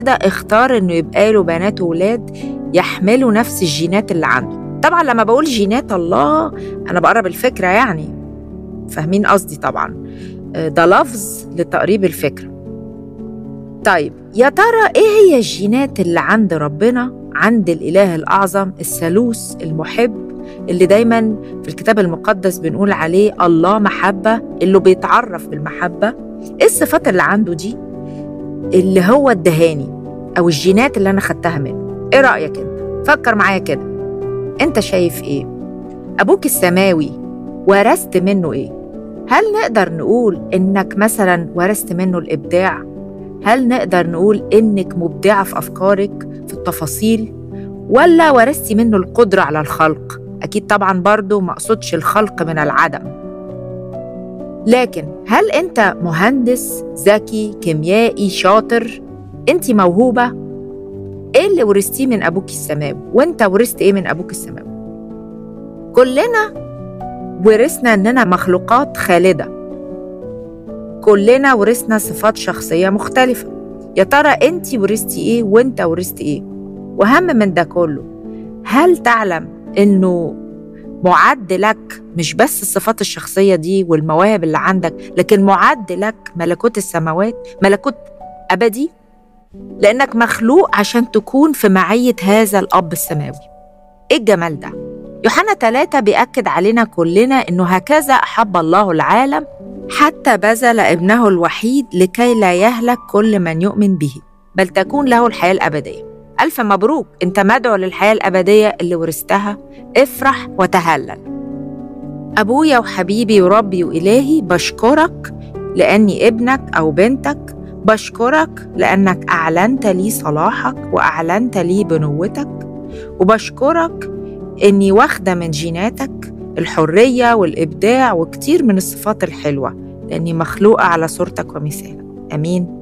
ده اختار انه يبقى له بنات وولاد يحملوا نفس الجينات اللي عنده طبعا لما بقول جينات الله انا بقرب الفكره يعني فاهمين قصدي طبعا ده لفظ لتقريب الفكره طيب يا ترى ايه هي الجينات اللي عند ربنا عند الاله الاعظم الثالوث المحب اللي دايما في الكتاب المقدس بنقول عليه الله محبه اللي بيتعرف بالمحبه ايه الصفات اللي عنده دي اللي هو الدهاني او الجينات اللي انا خدتها منه ايه رايك انت فكر معايا كده انت شايف ايه ابوك السماوي ورثت منه ايه هل نقدر نقول انك مثلا ورثت منه الابداع هل نقدر نقول انك مبدعه في افكارك في التفاصيل ولا ورثتي منه القدره على الخلق اكيد طبعا برضو ما اقصدش الخلق من العدم لكن هل انت مهندس ذكي كيميائي شاطر انت موهوبه ايه اللي ورثتيه من ابوك السماوي وانت ورثت ايه من ابوك السماوي كلنا ورثنا اننا مخلوقات خالده كلنا ورثنا صفات شخصيه مختلفه يا ترى انت ورثتي ايه وانت ورثت ايه واهم من ده كله هل تعلم انه معد لك مش بس الصفات الشخصيه دي والمواهب اللي عندك لكن معد لك ملكوت السماوات ملكوت ابدي لانك مخلوق عشان تكون في معيه هذا الاب السماوي ايه الجمال ده يوحنا ثلاثة بيأكد علينا كلنا إنه هكذا أحب الله العالم حتى بذل ابنه الوحيد لكي لا يهلك كل من يؤمن به بل تكون له الحياة الأبدية ألف مبروك أنت مدعو للحياة الأبدية اللي ورثتها افرح وتهلل أبويا وحبيبي وربي وإلهي بشكرك لأني ابنك أو بنتك بشكرك لأنك أعلنت لي صلاحك وأعلنت لي بنوتك وبشكرك إني واخدة من جيناتك الحرية والإبداع وكتير من الصفات الحلوة لأني مخلوقة على صورتك ومثالك آمين